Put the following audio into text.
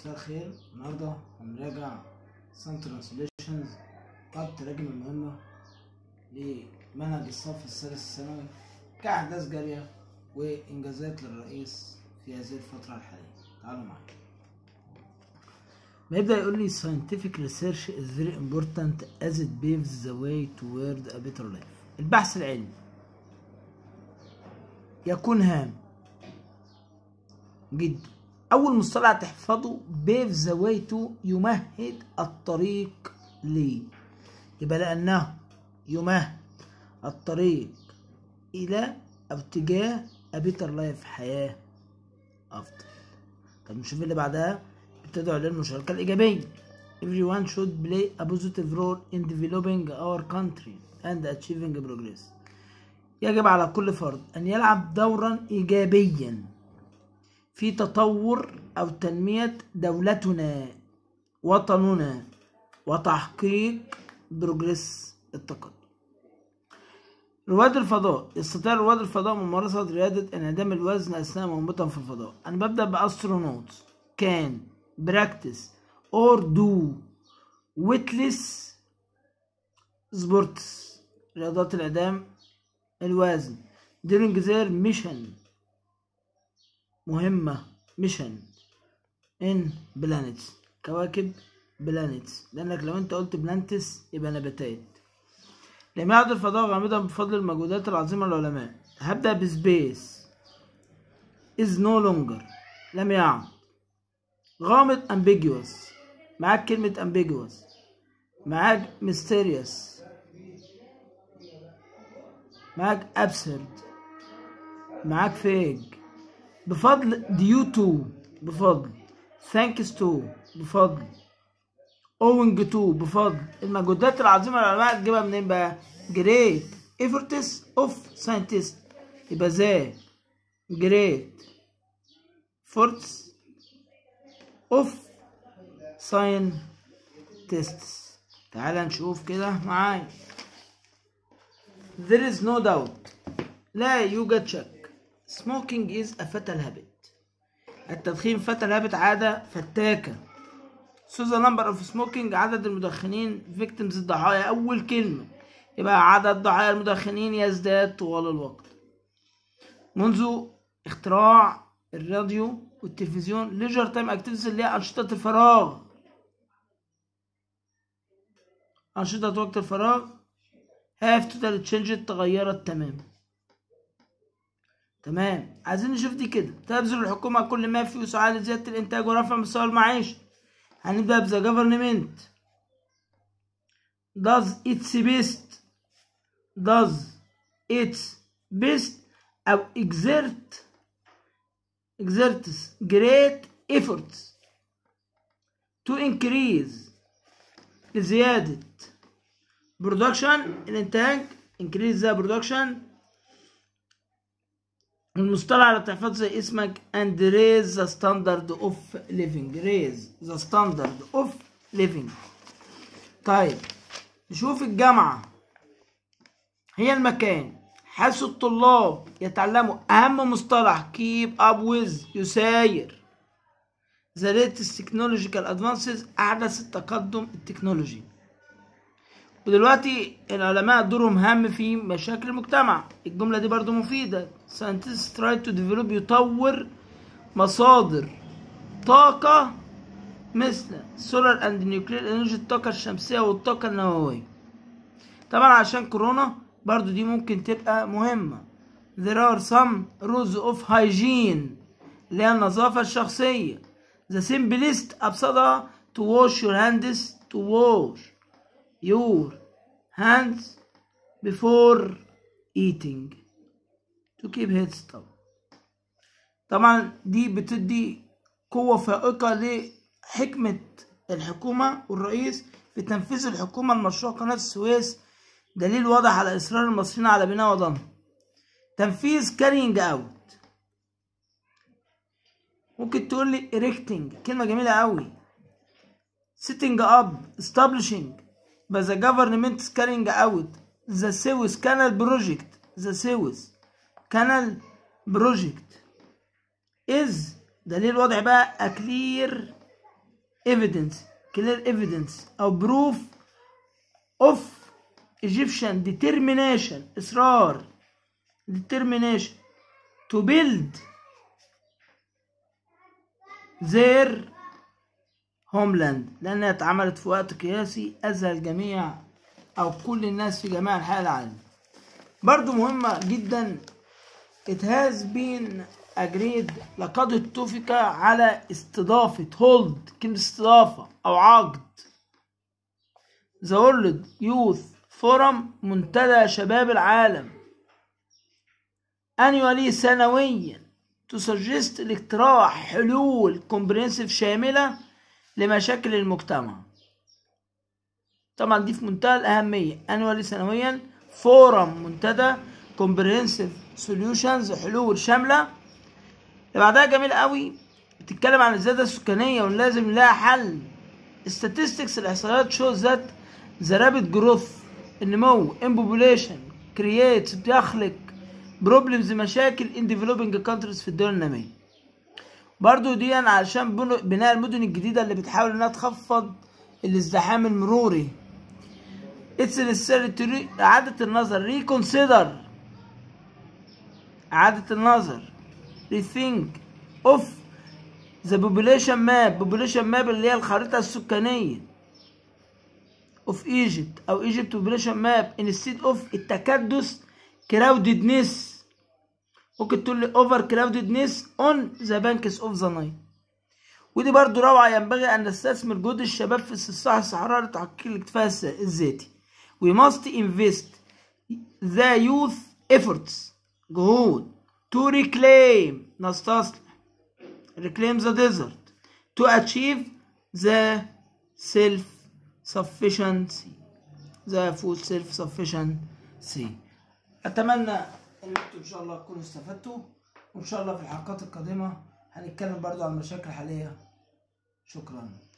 مساء الخير النهاردة هنراجع سان ترانسليشنز بعض التراجم المهمة لمنهج الصف الثالث الثانوي كأحداث جارية وإنجازات للرئيس في هذه الفترة الحالية تعالوا معايا بيبدأ يقول لي scientific research is very important as it paves the way toward a better life البحث العلمي يكون هام جدا أول مصطلح تحفظه بيف ذا واي تو يمهد الطريق لي يبقى لأنه يمهد الطريق إلى أو اتجاه أبيتر لايف حياة أفضل طب نشوف اللي بعدها بتدعو للمشاركة الإيجابية Everyone should play a positive role in developing our country and achieving progress يجب على كل فرد أن يلعب دورا إيجابيا في تطور أو تنمية دولتنا وطننا وتحقيق بروجريس التقدم رواد الفضاء يستطيع رواد الفضاء ممارسة رياضة انعدام الوزن أثناء مهمتهم في الفضاء أنا ببدأ بأسترونوت كان براكتس اور دو ويتلس سبورتس رياضات انعدام الوزن during their mission مهمة ميشن ان بلانيتس كواكب بلانيتس لانك لو انت قلت بلانتس يبقى نباتات لم يعد الفضاء غامضا بفضل المجهودات العظيمة للعلماء هبدأ بسبيس is no longer لم يعد غامض ambiguous معاك كلمة ambiguous معاك mysterious معاك absurd معاك fake بفضل due to بفضل thanks to بفضل owing to بفضل المجهودات العظيمة للعلماء تجيبها منين بقى؟ great efforts of scientists يبقى ذا great efforts of scientists تعال نشوف كده معايا there is no doubt لا يوجد شك smoking is a fatal habit التدخين fatal habit عادة فتاكة so the number of smoking عدد المدخنين victims الضحايا أول كلمة يبقى عدد ضحايا المدخنين يزداد طوال الوقت منذ اختراع الراديو والتلفزيون ليجر تايم اكتيفيتيز اللي هي أنشطة الفراغ أنشطة وقت الفراغ have totally changed تغيرت تماما تمام عايزين نشوف دي كده تبذل الحكومة كل ما في وسعها لزيادة الإنتاج ورفع مستوى المعيشة هنبدأ بذا government does its best does its best أو exert exerts great efforts to increase لزيادة production الإنتاج increase the production المصطلح على تحفظ زي اسمك and raise the standard of living raise the standard of living طيب نشوف الجامعة هي المكان حيث الطلاب يتعلموا أهم مصطلح keep up with يساير the latest technological advances أحدث التقدم التكنولوجي ودلوقتي العلماء دورهم هام في مشاكل المجتمع الجملة دي برضو مفيدة scientists try to develop يطور مصادر طاقة مثل solar and nuclear energy الطاقة الشمسية والطاقة النووية طبعا عشان كورونا برضو دي ممكن تبقى مهمة there are some rules of hygiene اللي هي النظافة الشخصية the simplest أبسطها to wash your hands to wash your hands before eating to keep heads طبعا طبعا دي بتدي قوة فائقة لحكمة الحكومة والرئيس في تنفيذ الحكومة لمشروع قناة السويس دليل واضح على إصرار المصريين على بناء وطنهم تنفيذ carrying out ممكن تقول لي erecting كلمة جميلة قوي sitting up establishing by the government is carrying out the Suez Canal project the Suez Canal project is دليل واضح بقى a clear evidence clear evidence أو proof of Egyptian determination إصرار determination to build their homeland لأنها اتعملت في وقت قياسي أذى الجميع أو كل الناس في جميع أنحاء العالم برضو مهمة جدا it has been agreed لقد اتفق على استضافة hold كلمة استضافة أو عقد The World Youth Forum منتدى شباب العالم annually سنويا to suggest الاقتراح حلول comprehensive شاملة لمشاكل المجتمع طبعا دي في منتهى الأهمية annually سنويا فورم منتدى comprehensive solutions حلول شاملة اللي بعدها جميل قوي بتتكلم عن الزيادة السكانية ولازم لها حل statistics الإحصائيات shows that the rapid growth النمو in population creates بيخلق problems مشاكل in developing countries في الدول النامية برضو دي علشان بنو- بناء المدن الجديدة اللي بتحاول انها تخفض الازدحام المروري It's necessary to re- إعادة النظر reconsider إعادة النظر rethink of the population map population map اللي هي الخريطة السكانية of Egypt أو Egypt population map instead of التكدس crowdedness ممكن تقول لي over crowdedness on the banks of the Nile ودي برضو روعة ينبغي أن نستثمر جهود الشباب في استصلاح الصحراء لتحقيق الاكتفاء الس- الذاتي. We must invest the youth efforts جهود to reclaim نستصلح reclaim the desert to achieve the self sufficiency the full self sufficiency أتمنى إن أنتم إن شاء الله تكونوا استفدتوا وإن شاء الله في الحلقات القادمة هنتكلم برضو عن المشاكل الحالية شكرا